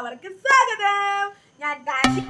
എല്ലാവർക്കും സ്വാഗതം ഞാൻ കാശി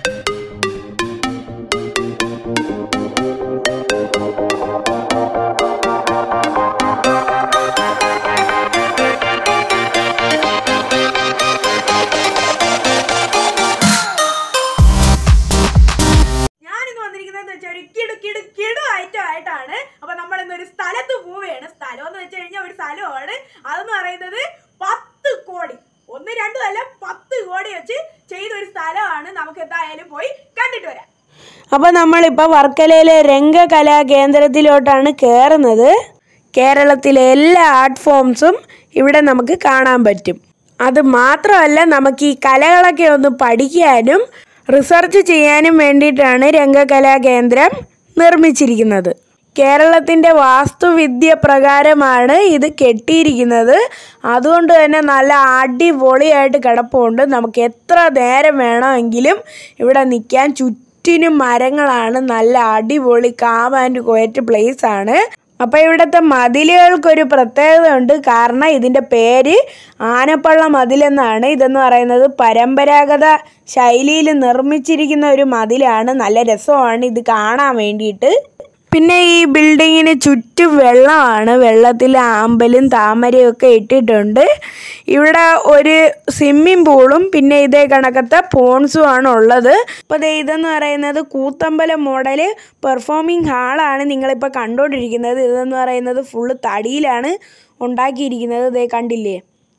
ഞാനിന്ന് വന്നിരിക്കുന്നത് വെച്ചാൽ ഒരു കിടു കിടു കിടു ഐറ്റം ആയിട്ടാണ് അപ്പൊ നമ്മൾ ഇന്ന് ഒരു സ്ഥലത്ത് പോവുകയാണ് സ്ഥലം എന്ന് വെച്ച് കഴിഞ്ഞാൽ ഒരു സ്ഥലമാണ് അതെന്ന് പറയുന്നത് പത്ത് കോടി ഒന്ന് രണ്ടും അല്ല പത്ത് കോടി വെച്ച് ചെയ്ത ഒരു സ്ഥലമാണ് നമുക്ക് എന്തായാലും പോയി കണ്ടിട്ട് വരാം അപ്പോൾ നമ്മളിപ്പോൾ വർക്കലയിലെ രംഗകലാ കേന്ദ്രത്തിലോട്ടാണ് കയറുന്നത് കേരളത്തിലെ എല്ലാ ആർട്ട് ഫോംസും ഇവിടെ നമുക്ക് കാണാൻ പറ്റും അത് മാത്രമല്ല നമുക്ക് ഈ കലകളൊക്കെ ഒന്ന് പഠിക്കാനും റിസർച്ച് ചെയ്യാനും വേണ്ടിയിട്ടാണ് രംഗകലാ കേന്ദ്രം നിർമ്മിച്ചിരിക്കുന്നത് കേരളത്തിൻ്റെ വാസ്തുവിദ്യ പ്രകാരമാണ് ഇത് കെട്ടിയിരിക്കുന്നത് അതുകൊണ്ട് തന്നെ നല്ല അടിപൊളിയായിട്ട് കിടപ്പുണ്ട് നമുക്ക് എത്ര നേരം വേണമെങ്കിലും ഇവിടെ നിൽക്കാൻ ചുറ്റിനും മരങ്ങളാണ് നല്ല അടിപൊളി കാം ആൻഡ് ക്വയറ്റ് പ്ലേസ് ആണ് അപ്പോൾ ഇവിടുത്തെ മതിലുകൾക്കൊരു പ്രത്യേകത ഉണ്ട് കാരണം ഇതിൻ്റെ പേര് ആനപ്പള്ള മതിലെന്നാണ് ഇതെന്ന് പറയുന്നത് പരമ്പരാഗത ശൈലിയിൽ നിർമ്മിച്ചിരിക്കുന്ന ഒരു മതിലാണ് നല്ല രസമാണ് ഇത് കാണാൻ വേണ്ടിയിട്ട് പിന്നെ ഈ ബിൽഡിങ്ങിന് ചുറ്റും വെള്ളമാണ് വെള്ളത്തിൽ ആമ്പലും താമരയും ഒക്കെ ഇട്ടിട്ടുണ്ട് ഇവിടെ ഒരു സ്വിമ്മിംഗ് പൂളും പിന്നെ ഇതേ കണക്കത്തെ പോൺസും ആണ് ഉള്ളത് അപ്പോൾ ദേ ഇതെന്ന് പറയുന്നത് കൂത്തമ്പലം മോഡൽ പെർഫോമിംഗ് ഹാളാണ് നിങ്ങളിപ്പോൾ കണ്ടുകൊണ്ടിരിക്കുന്നത് ഇതെന്ന് പറയുന്നത് ഫുള്ള് തടിയിലാണ് ഉണ്ടാക്കിയിരിക്കുന്നത് ഇതേ കണ്ടില്ലേ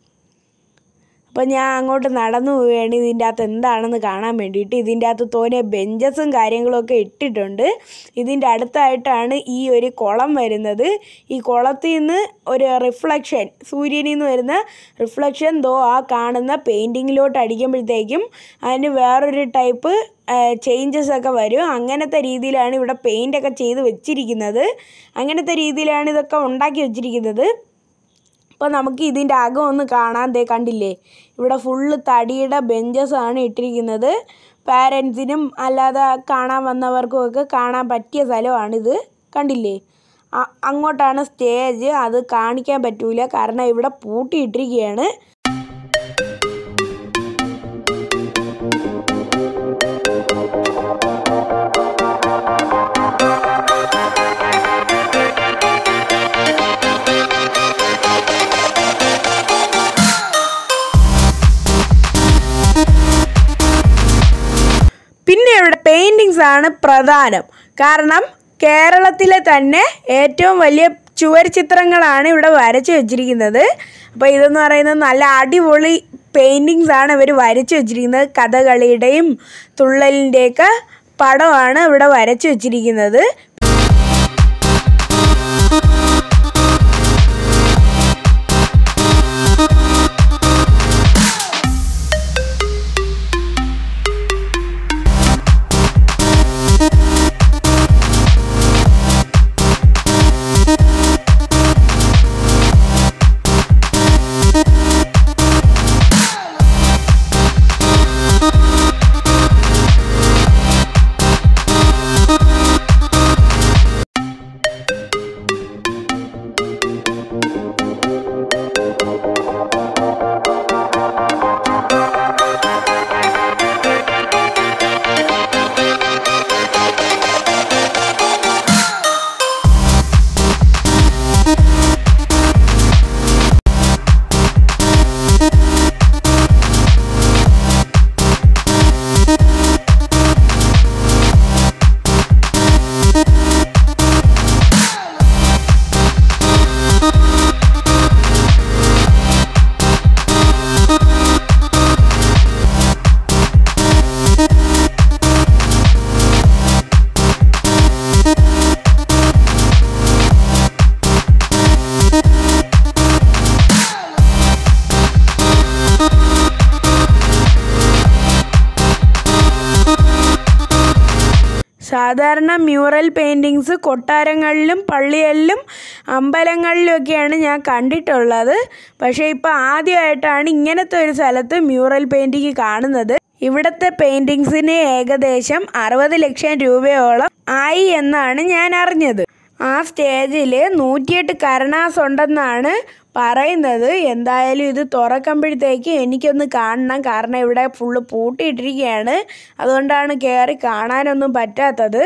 അപ്പോൾ ഞാൻ അങ്ങോട്ട് നടന്നു പോവുകയാണ് ഇതിൻ്റെ അകത്ത് എന്താണെന്ന് കാണാൻ വേണ്ടിയിട്ട് ഇതിൻ്റെ അകത്ത് തോനെ ബെഞ്ചസും കാര്യങ്ങളൊക്കെ ഇട്ടിട്ടുണ്ട് ഇതിൻ്റെ അടുത്തായിട്ടാണ് ഈ ഒരു കുളം വരുന്നത് ഈ കുളത്തിൽ നിന്ന് ഒരു റിഫ്ലക്ഷൻ സൂര്യനിൽ നിന്ന് വരുന്ന റിഫ്ലക്ഷൻ ദോ ആ കാണുന്ന പെയിൻറ്റിങ്ങിലോട്ട് അടിക്കുമ്പോഴത്തേക്കും അതിന് വേറൊരു ടൈപ്പ് ചേഞ്ചസ് ഒക്കെ വരും അങ്ങനത്തെ രീതിയിലാണ് ഇവിടെ പെയിൻ്റ് ഒക്കെ ചെയ്ത് വെച്ചിരിക്കുന്നത് അങ്ങനത്തെ രീതിയിലാണ് ഇതൊക്കെ ഉണ്ടാക്കി വെച്ചിരിക്കുന്നത് അപ്പോൾ നമുക്ക് ഇതിൻ്റെ അകം ഒന്ന് കാണാൻ ദേ കണ്ടില്ലേ ഇവിടെ ഫുള്ള് തടിയുടെ ബെഞ്ചസ് ആണ് ഇട്ടിരിക്കുന്നത് പാരൻസിനും അല്ലാതെ കാണാൻ വന്നവർക്കും ഒക്കെ കാണാൻ പറ്റിയ സ്ഥലമാണിത് കണ്ടില്ലേ അ- അങ്ങോട്ടാണ് സ്റ്റേജ് അത് കാണിക്കാൻ പറ്റൂല കാരണം ഇവിടെ പൂട്ടിയിട്ടിരിക്കുകയാണ് പിന്നെ ഇവിടെ പെയിൻറ്റിങ്സ് ആണ് പ്രധാനം കാരണം കേരളത്തിലെ തന്നെ ഏറ്റവും വലിയ ചുവർ ചിത്രങ്ങളാണ് ഇവിടെ വരച്ചു വെച്ചിരിക്കുന്നത് അപ്പോൾ ഇതെന്ന് പറയുന്നത് നല്ല അടിപൊളി പെയിൻറ്റിങ്സ് ആണ് ഇവർ വരച്ചു വെച്ചിരിക്കുന്നത് കഥകളിയുടെയും തുള്ളലിൻ്റെയൊക്കെ പടമാണ് ഇവിടെ വരച്ചു വെച്ചിരിക്കുന്നത് സാധാരണ മ്യൂറൽ പെയിൻറ്റിങ്സ് കൊട്ടാരങ്ങളിലും പള്ളികളിലും അമ്പലങ്ങളിലുമൊക്കെയാണ് ഞാൻ കണ്ടിട്ടുള്ളത് പക്ഷേ ഇപ്പോൾ ആദ്യമായിട്ടാണ് ഇങ്ങനത്തെ ഒരു സ്ഥലത്ത് മ്യൂറൽ പെയിൻറ്റിങ് കാണുന്നത് ഇവിടുത്തെ പെയിൻറ്റിങ്സിന് ഏകദേശം അറുപത് ലക്ഷം രൂപയോളം ആയി എന്നാണ് ഞാൻ അറിഞ്ഞത് ആ സ്റ്റേജിൽ നൂറ്റിയെട്ട് കരണാസ് ഉണ്ടെന്നാണ് പറയുന്നത് എന്തായാലും ഇത് തുറക്കുമ്പോഴത്തേക്ക് എനിക്കൊന്ന് കാണണം കാരണം ഇവിടെ ഫുള്ള് പൂട്ടിയിട്ടിരിക്കുകയാണ് അതുകൊണ്ടാണ് കയറി കാണാനൊന്നും പറ്റാത്തത്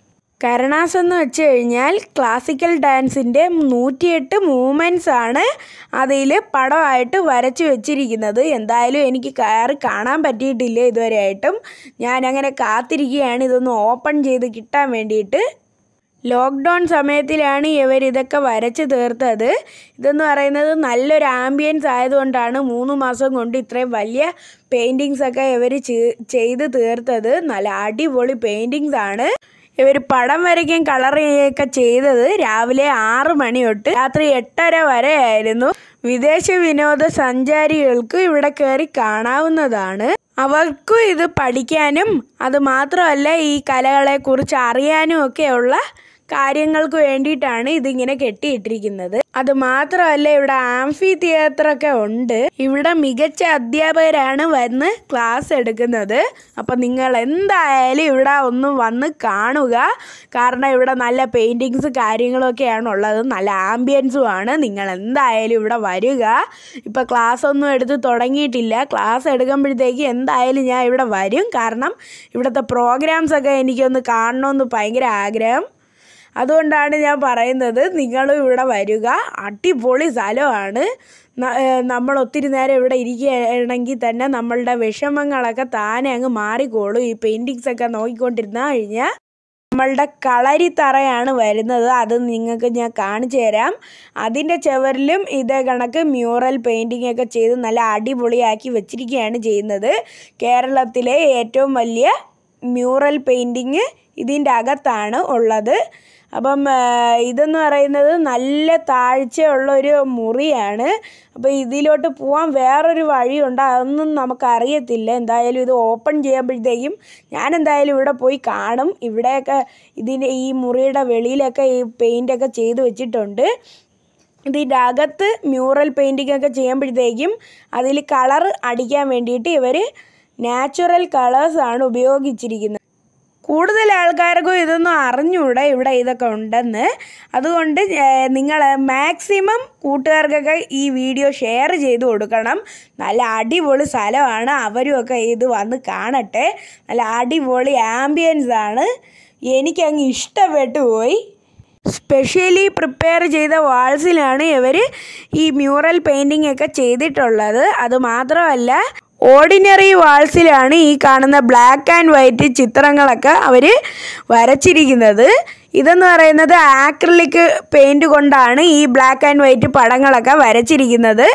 കരണാസ് എന്ന് വെച്ച് കഴിഞ്ഞാൽ ക്ലാസിക്കൽ ഡാൻസിൻ്റെ നൂറ്റിയെട്ട് മൂമെൻറ്റ്സ് ആണ് അതിൽ പടമായിട്ട് വരച്ച് വെച്ചിരിക്കുന്നത് എന്തായാലും എനിക്ക് കയറി കാണാൻ പറ്റിയിട്ടില്ല ഇതുവരെയായിട്ടും ഞാൻ അങ്ങനെ കാത്തിരിക്കുകയാണ് ഇതൊന്ന് ഓപ്പൺ ചെയ്ത് കിട്ടാൻ വേണ്ടിയിട്ട് ലോക്ക്ഡൗൺ സമയത്തിലാണ് ഇവർ ഇതൊക്കെ വരച്ച് തീർത്തത് ഇതെന്ന് പറയുന്നത് നല്ലൊരു ആംബിയൻസ് ആയതുകൊണ്ടാണ് മൂന്ന് മാസം കൊണ്ട് ഇത്രയും വലിയ പെയിൻറ്റിങ്സ് ഒക്കെ ഇവർ ചെയ്ത് തീർത്തത് നല്ല അടിപൊളി പെയിൻറ്റിങ്സ് ആണ് ഇവർ പടം വരയ്ക്കുകയും കളർ ചെയ്യുകയൊക്കെ ചെയ്തത് രാവിലെ ആറ് മണി തൊട്ട് രാത്രി എട്ടര വരെ ആയിരുന്നു വിദേശ വിനോദ സഞ്ചാരികൾക്ക് ഇവിടെ കയറി കാണാവുന്നതാണ് അവർക്കും ഇത് പഠിക്കാനും അത് മാത്രമല്ല ഈ കലകളെക്കുറിച്ച് അറിയാനും ഒക്കെയുള്ള കാര്യങ്ങൾക്ക് വേണ്ടിയിട്ടാണ് ഇതിങ്ങനെ കെട്ടിയിട്ടിരിക്കുന്നത് അത് മാത്രമല്ല ഇവിടെ ആംഫി തിയേറ്റർ ഒക്കെ ഉണ്ട് ഇവിടെ മികച്ച അധ്യാപകരാണ് വന്ന് ക്ലാസ് എടുക്കുന്നത് അപ്പം നിങ്ങൾ എന്തായാലും ഇവിടെ ഒന്ന് വന്ന് കാണുക കാരണം ഇവിടെ നല്ല പെയിൻറ്റിങ്സ് കാര്യങ്ങളൊക്കെയാണ് ഉള്ളത് നല്ല ആംബിയൻസും ആണ് നിങ്ങൾ എന്തായാലും ഇവിടെ വരിക ഇപ്പം ക്ലാസ് ഒന്നും എടുത്ത് തുടങ്ങിയിട്ടില്ല ക്ലാസ് എടുക്കുമ്പോഴത്തേക്ക് എന്തായാലും ഞാൻ ഇവിടെ വരും കാരണം ഇവിടുത്തെ പ്രോഗ്രാംസ് ഒക്കെ എനിക്കൊന്ന് കാണണമെന്ന് ഭയങ്കര ആഗ്രഹം അതുകൊണ്ടാണ് ഞാൻ പറയുന്നത് നിങ്ങളും ഇവിടെ വരിക അടിപൊളി സ്ഥലമാണ് ന- ഏഹ് നമ്മൾ ഒത്തിരി നേരം ഇവിടെ ഇരിക്കുകയാണെങ്കിൽ തന്നെ നമ്മളുടെ വിഷമങ്ങളൊക്കെ താനെ അങ്ങ് മാറിക്കോളും ഈ പെയിൻറ്റിങ്സ് ഒക്കെ നോക്കിക്കൊണ്ടിരുന്ന കഴിഞ്ഞാൽ നമ്മളുടെ കളരിത്തറയാണ് വരുന്നത് അത് നിങ്ങൾക്ക് ഞാൻ കാണിച്ചു തരാം അതിൻ്റെ ചുവരിലും ഇതേ കണക്ക് മ്യൂറൽ പെയിൻറ്റിംഗ് ഒക്കെ ചെയ്ത് നല്ല അടിപൊളിയാക്കി വെച്ചിരിക്കുകയാണ് ചെയ്യുന്നത് കേരളത്തിലെ ഏറ്റവും വലിയ മ്യൂറൽ പെയിൻറ്റിങ് ഇതിൻ്റെ അകത്താണ് ഉള്ളത് അപ്പം ആ, ഇതെന്ന് പറയുന്നത് നല്ല താഴ്ചയുള്ള ഒരു മുറിയാണ് അപ്പോൾ ഇതിലോട്ട് പോകാൻ വേറൊരു വഴിയുണ്ട് അതൊന്നും നമുക്കറിയത്തില്ല എന്തായാലും ഇത് ഓപ്പൺ ചെയ്യുമ്പോഴത്തേക്കും ഞാൻ എന്തായാലും ഇവിടെ പോയി കാണും ഇവിടെയൊക്കെ ഇതിൻ്റെ ഈ മുറിയുടെ വെളിയിലൊക്കെ ഈ പെയിൻ്റൊക്കെ ചെയ്ത് വെച്ചിട്ടുണ്ട് ഇതിൻ്റെ അകത്ത് മ്യൂറൽ പെയിൻറ്റിംഗ് ഒക്കെ ചെയ്യുമ്പോഴത്തേക്കും അതിൽ കളർ അടിക്കാൻ വേണ്ടിയിട്ട് ഇവർ നാച്ചുറൽ കളേഴ്സാണ് ഉപയോഗിച്ചിരിക്കുന്നത് കൂടുതൽ ആൾക്കാർക്കും ഇതൊന്നും അറിഞ്ഞൂടെ ഇവിടെ ഇതൊക്കെ ഉണ്ടെന്ന് അതുകൊണ്ട് നിങ്ങൾ മാക്സിമം കൂട്ടുകാർക്കൊക്കെ ഈ വീഡിയോ ഷെയർ ചെയ്ത് കൊടുക്കണം നല്ല അടിപൊളി സ്ഥലമാണ് അവരും ഒക്കെ ഇത് വന്ന് കാണട്ടെ നല്ല അടിപൊളി ആംബിയൻസ് ആണ് എനിക്കങ്ങ് ഇഷ്ടപ്പെട്ടു പോയി സ്പെഷ്യലി പ്രിപ്പയർ ചെയ്ത വാൾസിലാണ് ഇവർ ഈ മ്യൂറൽ പെയിൻറ്റിംഗ് ഒക്കെ ചെയ്തിട്ടുള്ളത് അത് മാത്രമല്ല ഓർഡിനറി വാൾസിലാണ് ഈ കാണുന്ന ബ്ലാക്ക് ആൻഡ് വൈറ്റ് ചിത്രങ്ങളൊക്കെ അവർ വരച്ചിരിക്കുന്നത് ഇതെന്ന് പറയുന്നത് ആക്രിലിക് പെയിൻറ് കൊണ്ടാണ് ഈ ബ്ലാക്ക് ആൻഡ് വൈറ്റ് പടങ്ങളൊക്കെ വരച്ചിരിക്കുന്നത്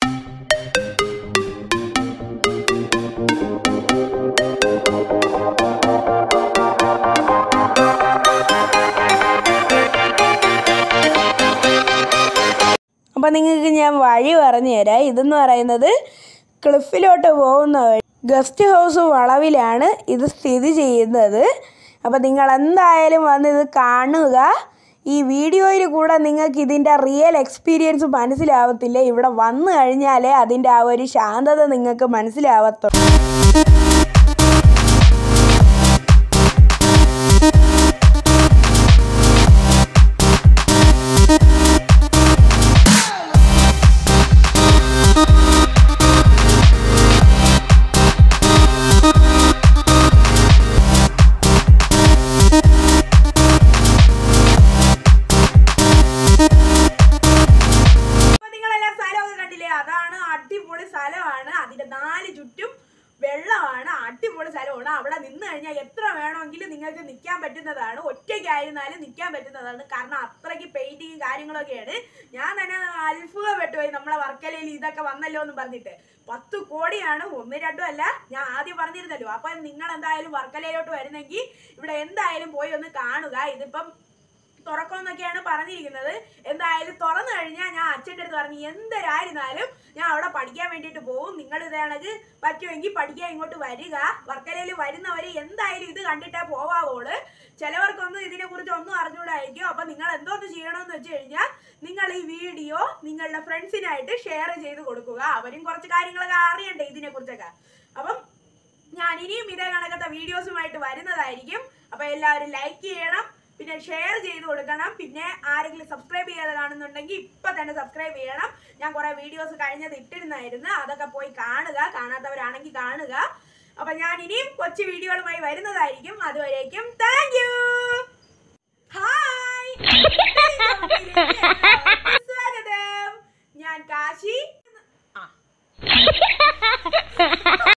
അപ്പോൾ നിങ്ങൾക്ക് ഞാൻ വഴി പറഞ്ഞു തരാം ഇതെന്ന് പറയുന്നത് ക്ലിഫിലോട്ട് പോകുന്ന വഴി ഗസ്റ്റ് ഹൗസ് വളവിലാണ് ഇത് സ്ഥിതി ചെയ്യുന്നത് അപ്പോൾ നിങ്ങൾ എന്തായാലും വന്ന് ഇത് കാണുക ഈ വീഡിയോയിൽ കൂടെ നിങ്ങൾക്ക് ഇതിൻ്റെ റിയൽ എക്സ്പീരിയൻസ് മനസ്സിലാവത്തില്ല ഇവിടെ വന്നു കഴിഞ്ഞാലേ അതിൻ്റെ ആ ഒരു ശാന്തത നിങ്ങൾക്ക് മനസ്സിലാവത്തുള്ളൂ അപ്പൊ നിങ്ങളെല്ലാം സ്ഥലമൊക്കെ കണ്ടില്ലേ അതാണ് അടിപൊളി സ്ഥലമാണ് അതിന്റെ നാല് ചുറ്റും വെള്ളമാണ് അടിപൊളി സ്ഥലമാണ് അവിടെ നിന്ന് കഴിഞ്ഞാൽ എത്ര വേണമെങ്കിലും നിങ്ങൾക്ക് നിൽക്കാൻ പറ്റുന്നതാണ് ഒറ്റയ്ക്കായിരുന്നാലും നിൽക്കാൻ പറ്റുന്നതാണ് കാരണം അത്രയ്ക്ക് പെയിന്റിങ് കാര്യങ്ങളൊക്കെയാണ് ഞാൻ തന്നെ അത്ഭുതപ്പെട്ടു പോയി നമ്മളെ വർക്കലയിൽ ഇതൊക്കെ വന്നല്ലോ എന്ന് പറഞ്ഞിട്ട് പത്ത് കോടിയാണ് ഒന്ന് രണ്ടും അല്ല ഞാൻ ആദ്യം പറഞ്ഞിരുന്നല്ലോ അപ്പൊ നിങ്ങൾ എന്തായാലും വർക്കലയിലോട്ട് വരുന്നെങ്കിൽ ഇവിടെ എന്തായാലും പോയി ഒന്ന് കാണുക ഇതിപ്പം തുറക്കുമെന്നൊക്കെയാണ് പറഞ്ഞിരിക്കുന്നത് എന്തായാലും തുറന്നു കഴിഞ്ഞാൽ ഞാൻ അച്ഛൻ്റെ അടുത്ത് പറഞ്ഞു എന്തരായിരുന്നാലും ഞാൻ അവിടെ പഠിക്കാൻ വേണ്ടിയിട്ട് പോകും നിങ്ങൾ ഇതാണെങ്കിൽ പറ്റുമെങ്കിൽ പഠിക്കാൻ ഇങ്ങോട്ട് വരിക വർക്കലയിൽ വരുന്നവർ എന്തായാലും ഇത് കണ്ടിട്ടേ പോവാവോള് ചിലവർക്കൊന്നും ഇതിനെ കുറിച്ച് ഒന്നും അറിഞ്ഞൂടായിരിക്കും അപ്പൊ നിങ്ങൾ എന്തോന്ന് ചെയ്യണമെന്ന് വെച്ച് കഴിഞ്ഞാൽ നിങ്ങൾ ഈ വീഡിയോ നിങ്ങളുടെ ഫ്രണ്ട്സിനായിട്ട് ഷെയർ ചെയ്ത് കൊടുക്കുക അവരും കുറച്ച് കാര്യങ്ങളൊക്കെ അറിയണ്ടേ ഇതിനെ കുറിച്ചൊക്കെ അപ്പം ഞാൻ ഇനിയും ഇതേ കണക്കത്തെ വീഡിയോസുമായിട്ട് വരുന്നതായിരിക്കും അപ്പൊ എല്ലാവരും ലൈക്ക് ചെയ്യണം പിന്നെ ഷെയർ ചെയ്ത് കൊടുക്കണം പിന്നെ ആരെങ്കിലും സബ്സ്ക്രൈബ് ചെയ്യാതെ കാണുന്നുണ്ടെങ്കിൽ ഇപ്പൊ തന്നെ സബ്സ്ക്രൈബ് ചെയ്യണം ഞാൻ കുറെ വീഡിയോസ് കഴിഞ്ഞത് ഇട്ടിരുന്നായിരുന്നു അതൊക്കെ പോയി കാണുക കാണാത്തവരാണെങ്കിൽ കാണുക അപ്പൊ ഞാൻ ഇനിയും കൊച്ചു വീഡിയോകളുമായി വരുന്നതായിരിക്കും അതുവരേക്കും താങ്ക് യു ഹായ് സ്വാഗതം ഞാൻ കാശി